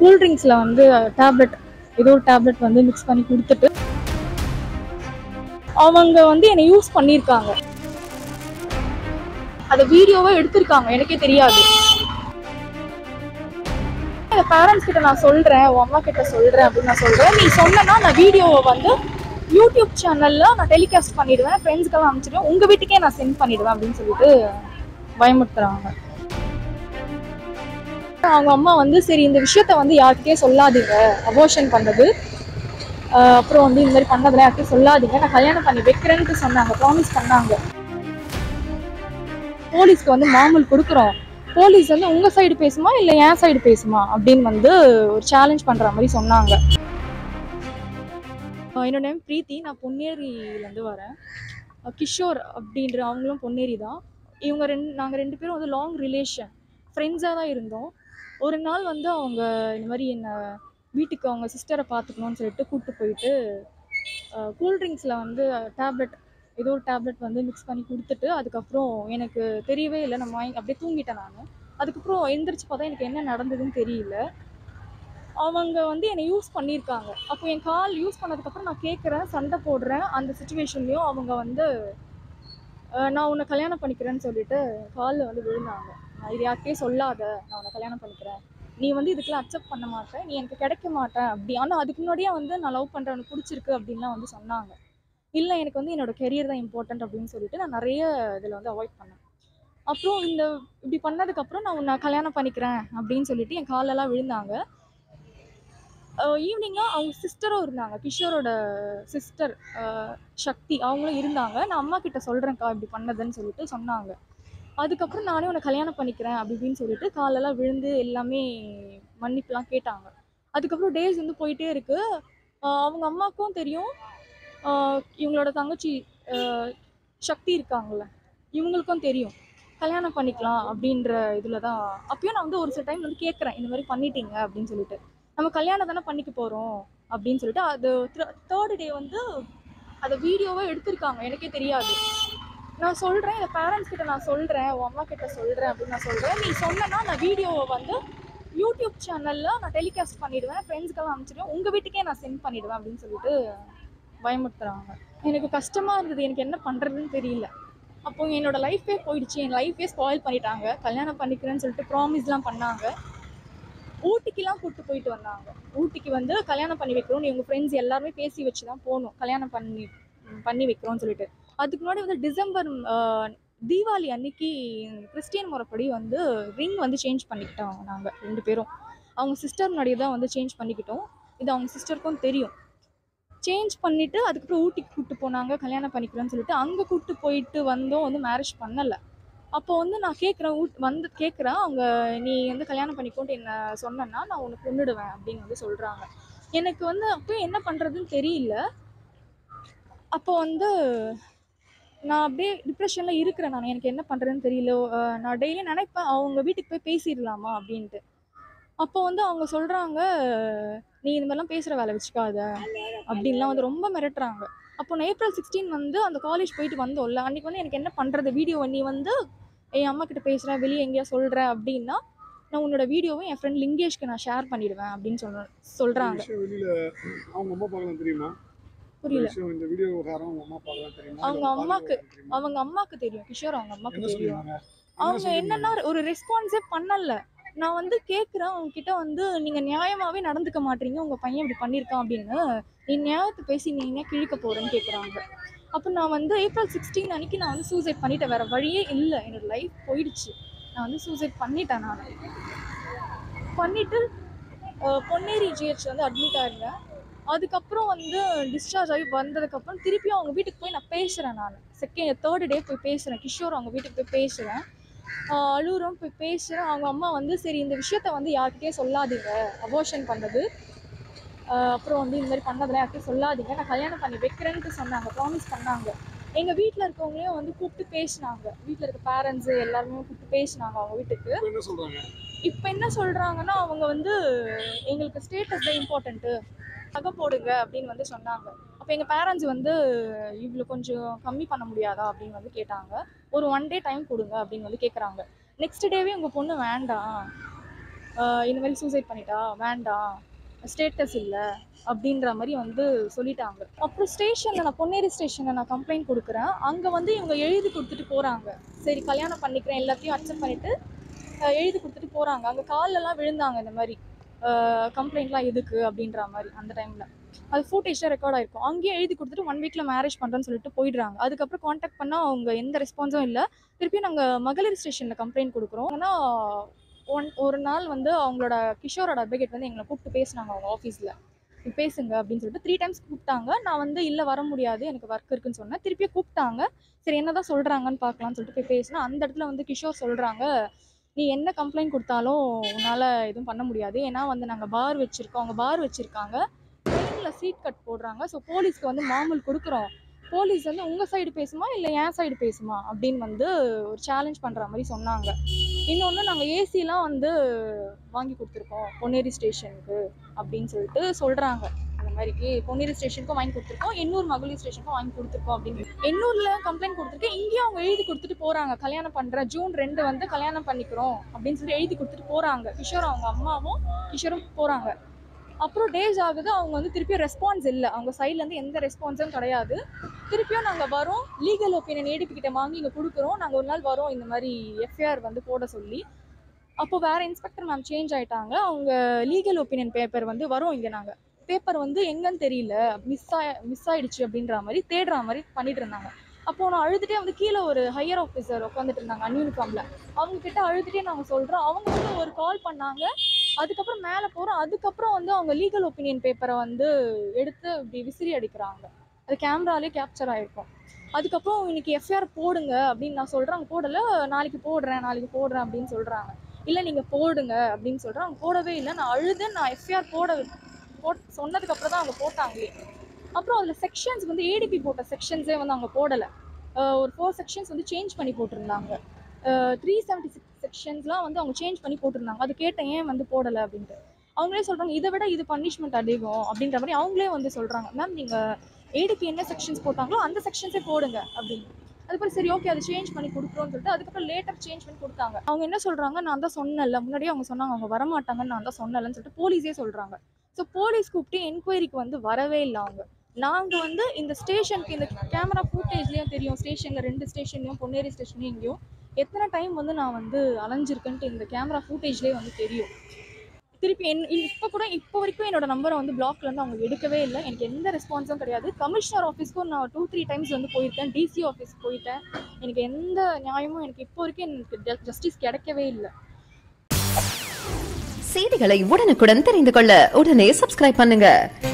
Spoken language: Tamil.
கூல்ட்ரிங்க்ஸில் வந்து டேப்லெட் ஏதோ ஒரு டேப்லெட் வந்து மிக்ஸ் பண்ணி கொடுத்துட்டு அவங்க வந்து என்னை யூஸ் பண்ணியிருக்காங்க அதை வீடியோவை எடுத்திருக்காங்க எனக்கே தெரியாது என் பேரண்ட்ஸ் கிட்ட நான் சொல்றேன் உன் அம்மா கிட்ட சொல்றேன் அப்படின்னு நான் சொல்றேன் நீ சொன்னனா நான் வீடியோவை வந்து யூடியூப் சேனல்ல நான் டெலிகாஸ்ட் பண்ணிடுவேன் ஃப்ரெண்ட்ஸ்க்கெல்லாம் அனுப்பிச்சிடுவேன் உங்க வீட்டுக்கே நான் சென்ட் பண்ணிடுவேன் அப்படின்னு சொல்லிட்டு பயமுறுத்துறாங்க அவங்க அம்மா வந்து சரி இந்த விஷயத்த வந்து யார்கிட்டயே சொல்லாதீங்க அபோஷன் பண்ணது ஆஹ் அப்புறம் வந்து இந்த மாதிரி பண்ணதுல யார்கிட்டயும் சொல்லாதீங்க நான் கல்யாணம் பண்ணி வைக்கிறேன்ட்டு சொன்னாங்க ப்ராமிஸ் பண்ணாங்க போலீஸ்க்கு வந்து மாமூல் கொடுக்குறோம் போலீஸ் வந்து உங்க சைடு பேசுமா இல்ல என் சைடு பேசுமா அப்படின்னு வந்து ஒரு சேலஞ்ச் பண்ற மாதிரி சொன்னாங்க ஆஹ் என்னோட நேம் பிரீத்தி நான் பொன்னேரியிலேருந்து வரேன் அஹ் கிஷோர் அப்படின்ற அவங்களும் பொன்னேரி தான் இவங்க ரெண்டு நாங்கள் ரெண்டு பேரும் வந்து லாங் ரிலேஷன் ஃப்ரெண்ட்ஸாக தான் இருந்தோம் ஒரு நாள் வந்து அவங்க இந்த மாதிரி என்னை வீட்டுக்கு அவங்க சிஸ்டரை பார்த்துக்கணும்னு சொல்லிட்டு கூப்பிட்டு போயிட்டு கூல்ட்ரிங்க்ஸில் வந்து டேப்லெட் ஏதோ ஒரு டேப்லெட் வந்து மிக்ஸ் பண்ணி கொடுத்துட்டு அதுக்கப்புறம் எனக்கு தெரியவே இல்லை நான் வாங்கி அப்படியே தூங்கிட்டேன் நான் அதுக்கப்புறம் எந்திரிச்சு பார்த்தா எனக்கு என்ன நடந்ததுன்னு தெரியல அவங்க வந்து என்னை யூஸ் பண்ணியிருக்காங்க அப்போ என் கால் யூஸ் பண்ணதுக்கப்புறம் நான் கேட்குறேன் சண்டை போடுறேன் அந்த சுச்சுவேஷன்லேயும் அவங்க வந்து அஹ், நான் உன்னை கல்யாணம் பண்ணிக்கிறேன்னு சொல்லிட்டு காலில் வந்து விழுந்தாங்க நான் இது யார்கிட்டயே சொல்லாத நான் உன்னை கல்யாணம் பண்ணிக்கிறேன் நீ வந்து இதுக்கெல்லாம் அக்செப்ட் பண்ண மாட்டேன் நீ எனக்கு கிடைக்க மாட்டேன் அப்படி ஆனால் அதுக்கு முன்னாடியே வந்து நான் லவ் பண்ணுறேன் உனக்கு பிடிச்சிருக்கு அப்படின்லாம் வந்து சொன்னாங்க இல்லை எனக்கு வந்து என்னோட கெரியர் தான் இம்பார்ட்டன்ட் அப்படின்னு சொல்லிட்டு நான் நிறைய இதில் வந்து அவாய்ட் பண்ணேன் அப்புறம் இந்த இப்படி பண்ணதுக்கப்புறம் நான் உன்னை கல்யாணம் பண்ணிக்கிறேன் அப்படின்னு சொல்லிட்டு என் காலெல்லாம் விழுந்தாங்க ஈவினிங்காக அவங்க சிஸ்டரும் இருந்தாங்க கிஷோரோட சிஸ்டர் சக்தி அவங்களும் இருந்தாங்க நான் அம்மா கிட்ட சொல்கிறேன்க்கா இப்படி பண்ணதுன்னு சொல்லிட்டு சொன்னாங்க அதுக்கப்புறம் நானே உன்னை கல்யாணம் பண்ணிக்கிறேன் அப்படி இப்படின்னு சொல்லிட்டு காலெல்லாம் விழுந்து எல்லாமே மன்னிப்புலாம் கேட்டாங்க அதுக்கப்புறம் டேஸ் வந்து போயிட்டே இருக்கு ஆஹ் அவங்க அம்மாவுக்கும் தெரியும் ஆஹ் இவங்களோட தங்கச்சி ஆஹ் சக்தி இருக்காங்கல்ல இவங்களுக்கும் தெரியும் கல்யாணம் பண்ணிக்கலாம் அப்படின்ற இதில் தான் அப்பயும் நான் வந்து ஒரு சில டைம் வந்து கேட்குறேன் இந்த மாதிரி பண்ணிட்டீங்க அப்படின்னு சொல்லிட்டு நம்ம கல்யாணம் தானே பண்ணிக்க போகிறோம் அப்படின்னு சொல்லிட்டு அது தேர்ட் டே வந்து அதை வீடியோவை எடுத்திருக்காங்க எனக்கே தெரியாது நான் சொல்கிறேன் என் பேரண்ட்ஸ் கிட்ட நான் சொல்கிறேன் உன் அம்மா கிட்ட சொல்கிறேன் அப்படின்னு நான் சொல்கிறேன் நீ சொன்னனா நான் வீடியோவை வந்து யூடியூப் சேனலில் நான் டெலிகாஸ்ட் பண்ணிடுவேன் ஃப்ரெண்ட்ஸ்க்கெல்லாம் அனுப்பிச்சிடுவேன் உங்கள் வீட்டுக்கே நான் சென்ட் பண்ணிடுவேன் அப்படின்னு சொல்லிட்டு பயமுறுத்துறாங்க எனக்கு கஷ்டமாக இருந்தது எனக்கு என்ன பண்ணுறதுன்னு தெரியல அப்போ என்னோட லைஃபே போயிடுச்சு என் லைஃபே ஸ்பாயில் பண்ணிட்டாங்க கல்யாணம் பண்ணிக்கிறேன்னு சொல்லிட்டு ப்ராமிஸ்லாம் பண்ணாங்க ஊட்டிக்கெல்லாம் கூப்பிட்டு போயிட்டு வந்தாங்க ஊட்டிக்கு வந்து கல்யாணம் பண்ணி வைக்கிறோம் இவங்க ஃப்ரெண்ட்ஸ் எல்லாருமே பேசி வச்சு தான் போகணும் கல்யாணம் பண்ணி பண்ணி வைக்கிறோம்னு சொல்லிட்டு அதுக்கு முன்னாடி வந்து டிசம்பர் ஆஹ், தீபாவளி அன்னைக்கு கிறிஸ்டியன் முறைப்படி வந்து ரிங் வந்து சேஞ்ச் பண்ணிக்கிட்டோம் நாங்கள் ரெண்டு பேரும் அவங்க சிஸ்டர் முன்னாடியே தான் வந்து சேஞ்ச் பண்ணிக்கிட்டோம் இது அவங்க சிஸ்டருக்கும் தெரியும் சேஞ்ச் பண்ணிவிட்டு அதுக்கப்புறம் ஊட்டிக்கு கூப்பிட்டு போனாங்க கல்யாணம் பண்ணிக்கிறேன்னு சொல்லிட்டு அங்கே கூப்பிட்டு போயிட்டு வந்தோம் வந்து மேரேஜ் பண்ணலை அப்போ வந்து நான் கேட்குறேன் ஊட் வந்து கேட்குறேன் அவங்க நீ வந்து கல்யாணம் பண்ணிக்கோன்ட்டு என்ன சொன்னேன்னா நான் உனக்கு கொன்னுடுவேன் அப்படின்னு வந்து சொல்கிறாங்க எனக்கு வந்து அப்போ என்ன பண்ணுறதுன்னு தெரியல அப்போ வந்து நான் அப்படியே டிப்ரெஷனில் இருக்கிறேன் நான் எனக்கு என்ன பண்ணுறதுன்னு தெரியல அஹ் நான் டெய்லியும் நினைப்பேன் அவங்க வீட்டுக்கு போய் பேசிடலாமா அப்படின்ட்டு அப்போ வந்து அவங்க சொல்கிறாங்க நீ இந்த மாதிரிலாம் பேசுகிற வேலை வச்சுக்காத அப்படின்லாம் வந்து ரொம்ப மிரட்டுறாங்க அப்போ நான் ஏப்ரல் சிக்ஸ்டீன் வந்து அந்த காலேஜ் போயிட்டு வந்தோம்ல அன்றைக்கி வந்து எனக்கு என்ன பண்ணுறது வீடியோ நீ வந்து என் அம்மா கிட்ட பேசுகிறேன் வெளியே எங்கேயா சொல்கிறேன் அப்படின்னா நான் உன்னோட வீடியோவை என் ஃப்ரெண்ட் லிங்கேஷ்க்கு நான் ஷேர் பண்ணிடுவேன் அப்படின்னு சொல்ற சொல்கிறாங்க விஷயம் வெளியில அவங்க அம்மா பார்க்கலாம் தெரியுமா இந்த புரியல விஷயம் இந்த வீடியோ விவகாரம் அவங்க அம்மா பார்க்கலாம் தெரியுமா அவங்க இல்ல அம்மாக்கு- பாதுகாப்பு தெரியுமா? அவங்க அம்மாக்கு தெரியும் கிஷோர் அவங்க அம்மாக்கு என்ன தெரியும் சொல்லுவாங்க அவங்க என்னன்னா ஒரு ரெஸ்பான்ஸே பண்ணல நான் வந்து கேட்குறேன் அவங்க கிட்ட வந்து நீங்க நியாயமாவே நடந்துக்க மாட்டீங்க உங்க பையன் இப்படி பண்ணியிருக்கான் அப்படின்னு நீ நியாயத்தை பேசி நீங்க கிழிக்க போறேன்னு கேட்குறாங்க அப்போ நான் வந்து ஏப்ரல் சிக்ஸ்டீன் அன்னைக்கு நான் வந்து சூசைட் பண்ணிட்டேன் வேற வழியே இல்லை என்னோட லைஃப் போயிடுச்சு நான் வந்து சூசைட் பண்ணிட்டேன் நான் பண்ணிட்டு அஹ், பொன்னேரி ஜிஹெச் வந்து அட்மிட் ஆயிருந்தேன் அதுக்கப்புறம் வந்து டிஸ்சார்ஜ் ஆகி வந்ததுக்கப்புறம் திருப்பியும் அவங்க வீட்டுக்கு போய் நான் பேசுகிறேன் நான் செகண்ட் தேர்ட் டே போய் பேசுகிறேன் கிஷோர் அவங்க வீட்டுக்கு போய் பேசுகிறேன் அழுகுறோம் போய் பேசுகிறேன் அவங்க அம்மா வந்து சரி இந்த விஷயத்த வந்து யார்கிட்டயே சொல்லாதீங்க அபோஷன் பண்ணது ஆஹ் அப்புறம் வந்து இந்த மாதிரி பண்ணதெல்லாம் யார்கிட்டயும் சொல்லாதீங்க நான் கல்யாணம் பண்ணி வைக்கிறேன்ட்டு சொன்னாங்க ப்ராமிஸ் பண்ணாங்க எங்கள் வீட்டில் இருக்கவங்களையும் வந்து கூப்பிட்டு பேசினாங்க வீட்டில் இருக்க பேரண்ட்ஸு எல்லாருமே கூப்பிட்டு பேசினாங்க அவங்க வீட்டுக்கு இப்ப என்ன சொல்றாங்க இப்போ என்ன சொல்கிறாங்கன்னா அவங்க வந்து எங்களுக்கு ஸ்டேட்டஸ் தான் இம்பார்ட்டண்ட்டு நகை போடுங்க அப்படின்னு வந்து சொன்னாங்க அப்போ எங்கள் பேரண்ட்ஸ் வந்து இவ்வளோ கொஞ்சம் கம்மி பண்ண முடியாதா அப்படின்னு வந்து கேட்டாங்க ஒரு ஒன் டே டைம் கொடுங்க அப்படின்னு வந்து கேட்குறாங்க நெக்ஸ்ட் டேவே உங்கள் பொண்ணு வேண்டாம் ஆஹ் இந்த மாதிரி சூசைட் பண்ணிட்டா வேண்டாம் ஸ்டேட்டஸ் இல்லை அப்படின்ற மாதிரி வந்து சொல்லிட்டாங்க அப்புறம் ஸ்டேஷனில் நான் பொன்னேரி ஸ்டேஷனில் நான் கம்ப்ளைண்ட் கொடுக்குறேன் அங்கே வந்து இவங்க எழுதி கொடுத்துட்டு போகிறாங்க சரி கல்யாணம் பண்ணிக்கிறேன் எல்லாத்தையும் அக்செப்ட் பண்ணிவிட்டு எழுதி கொடுத்துட்டு போகிறாங்க அங்கே கால்லெல்லாம் விழுந்தாங்க இந்த மாதிரி கம்ப்ளைண்ட்லாம் எதுக்கு அப்படின்ற மாதிரி அந்த டைமில் அது ஃபுட்டேஜாக ரெக்கார்ட் ஆயிருக்கும் அங்கேயே எழுதி கொடுத்துட்டு ஒன் வீக்கில் மேரேஜ் பண்ணுறேன்னு சொல்லிட்டு போயிடுறாங்க அதுக்கப்புறம் காண்டாக்ட் பண்ணால் அவங்க எந்த ரெஸ்பான்ஸும் இல்லை திருப்பியும் நாங்கள் மகளிர் ஸ்டேஷனில் கம்ப்ளைண்ட் கொடுக்குறோம் ஆனால் ஒன் ஒரு நாள் வந்து அவங்களோட கிஷோரோட அட்வொகேட் வந்து எங்களை கூப்பிட்டு பேசினாங்க அவங்க ஆஃபீஸில் பேசுங்க அப்படின்னு சொல்லிட்டு த்ரீ டைம்ஸ் கூப்பிட்டாங்க நான் வந்து இல்லை வர முடியாது எனக்கு ஒர்க் இருக்குன்னு சொன்னேன் திருப்பியும் கூப்பிட்டாங்க சரி என்னதான் சொல்கிறாங்கன்னு பார்க்கலாம்னு சொல்லிட்டு போய் பேசினா அந்த இடத்துல வந்து கிஷோர் சொல்கிறாங்க நீ என்ன கம்ப்ளைண்ட் கொடுத்தாலும் உன்னால் எதுவும் பண்ண முடியாது ஏன்னா வந்து நாங்கள் பார் வச்சுருக்கோம் அவங்க பார் வச்சுருக்காங்க ட்ரெயினில் சீட் கட் போடுறாங்க ஸோ போலீஸ்க்கு வந்து மாமூல் கொடுக்குறோம் போலீஸ் வந்து உங்கள் சைடு பேசுமா இல்லை என் சைடு பேசுமா அப்படின்னு வந்து ஒரு சேலஞ்ச் பண்ணுற மாதிரி சொன்னாங்க இன்னொன்று நாங்கள் ஏசிலாம் வந்து வாங்கி கொடுத்துருக்கோம் பொன்னேரி ஸ்டேஷனுக்கு அப்படின்னு சொல்லிட்டு சொல்கிறாங்க அந்த மாதிரி பொன்னேரி ஸ்டேஷனுக்கும் வாங்கி கொடுத்துருக்கோம் எண்ணூர் மகளிர் ஸ்டேஷனுக்கும் வாங்கி கொடுத்துருக்கோம் அப்படின்னு எண்ணூரில் கம்ப்ளைண்ட் கொடுத்துருக்கேன் இங்கேயும் அவங்க எழுதி கொடுத்துட்டு போகிறாங்க கல்யாணம் பண்ணுறேன் ஜூன் ரெண்டு வந்து கல்யாணம் பண்ணிக்கிறோம் அப்படின்னு சொல்லி எழுதி கொடுத்துட்டு போகிறாங்க கிஷோர் அவங்க அம்மாவும் கிஷோரும் போகிறாங்க அப்புறம் டேஸ் ஆகுது அவங்க வந்து திருப்பியும் ரெஸ்பான்ஸ் இல்லை அவங்க சைட்லேருந்து எந்த ரெஸ்பான்ஸும் கிடையாது திருப்பியும் நாங்கள் வரோம் லீகல் ஒப்பீனியன் ஏடிபி கிட்ட வாங்கி இங்கே கொடுக்குறோம் நாங்கள் ஒரு நாள் வரோம் இந்த மாதிரி எஃப்ஐஆர் வந்து போட சொல்லி அப்போ வேற இன்ஸ்பெக்டர் மேம் சேஞ்ச் ஆயிட்டாங்க அவங்க லீகல் ஒப்பீனியன் பேப்பர் வந்து வரும் இங்கே நாங்கள் பேப்பர் வந்து எங்கன்னு தெரியல மிஸ் ஆ மிஸ் ஆயிடுச்சு அப்படின்ற மாதிரி தேடுற மாதிரி பண்ணிட்டு இருந்தாங்க அப்போ நான் அழுதுட்டே வந்து கீழே ஒரு ஹையர் ஆஃபீஸர் உட்காந்துட்டு இருந்தாங்க அன்யூனிஃபார்ம்ல அவங்க கிட்ட அழுதுட்டே நாங்கள் சொல்கிறோம் அவங்க வந்து ஒரு கால் பண்ணாங்க அதுக்கப்புறம் மேலே போகிறோம் அதுக்கப்புறம் வந்து அவங்க லீகல் ஒப்பீனியன் பேப்பரை வந்து எடுத்து இப்படி விசிறி அடிக்கிறாங்க அது கேமராலே கேப்சர் ஆகிருக்கும் அதுக்கப்புறம் இன்னைக்கு எஃப்ஐஆர் போடுங்க அப்படின்னு நான் சொல்கிறேன் அவங்க போடலை நாளைக்கு போடுறேன் நாளைக்கு போடுறேன் அப்படின்னு சொல்கிறாங்க இல்லை நீங்கள் போடுங்க அப்படின்னு சொல்கிறேன் அவங்க போடவே இல்லை நான் அழுது நான் எஃப்ஐஆர் போட போட் சொன்னதுக்கப்புறம் தான் அவங்க போட்டாங்களே அப்புறம் அதில் செக்ஷன்ஸ் வந்து ஏடிபி போட்ட செக்ஷன்ஸே வந்து அவங்க போடலை ஒரு ஃபோர் செக்ஷன்ஸ் வந்து சேஞ்ச் பண்ணி போட்டிருந்தாங்க த்ரீ செவன்ட்டி சிக்ஸ் செக்ஷன்ஸ்லாம் வந்து அவங்க சேஞ்ச் பண்ணி போட்டிருந்தாங்க அது கேட்டேன் ஏன் வந்து போடலை அப்படின்ட்டு அவங்களே சொல்கிறாங்க இதை விட இது பனிஷ்மெண்ட் அதிகம் அப்படின்ற மாதிரி அவங்களே வந்து சொல்கிறாங்க மேம் நீங்கள் ஏடிபி என்ன செக்ஷன்ஸ் போட்டாங்களோ அந்த செக்ஷன்ஸே போடுங்க அப்படின்னு அதுக்கப்புறம் சரி ஓகே அதை சேஞ்ச் பண்ணி கொடுக்குறோம்னு சொல்லிட்டு அதுக்கப்புறம் லேட்டர் சேஞ்ச் பண்ணி கொடுத்தாங்க அவங்க என்ன சொல்கிறாங்க நான் தான் சொன்னல முன்னாடியே அவங்க சொன்னாங்க அவங்க வரமாட்டாங்கன்னு நான் தான் சொன்னலன்னு சொல்லிட்டு போலீஸே சொல்கிறாங்க ஸோ போலீஸ் கூப்பிட்டு என்கொயரிக்கு வந்து வரவே இல்லை அவங்க நாங்கள் வந்து இந்த ஸ்டேஷனுக்கு இந்த கேமரா ஃபுட்டேஜ்லேயும் தெரியும் ஸ்டேஷனில் ரெண்டு ஸ்டேஷன்லையும் பொன்னேரி ஸ்டேஷன்லையும் எங்கேயும் எத்தனை டைம் வந்து நான் வந்து அலைஞ்சிருக்கேன்ட்டு இந்த கேமரா ஃபுட்டேஜ்லேயே வந்து தெரியும் திருப்பி என் இப்போ கூட இப்போ வரைக்கும் என்னோட நம்பரை வந்து பிளாக்ல இருந்து அவங்க எடுக்கவே இல்லை எனக்கு எந்த ரெஸ்பான்ஸும் கிடையாது கமிஷனர் ஆஃபீஸ்க்கும் நான் டூ த்ரீ டைம்ஸ் வந்து போயிருக்கேன் டிசி ஆஃபீஸ்க்கு போயிட்டேன் எனக்கு எந்த நியாயமும் எனக்கு இப்போ வரைக்கும் எனக்கு ஜஸ்டிஸ் கிடைக்கவே இல்லை செய்திகளை உடனுக்குடன் தெரிந்து கொள்ள உடனே சப்ஸ்கிரைப் பண்ணுங்க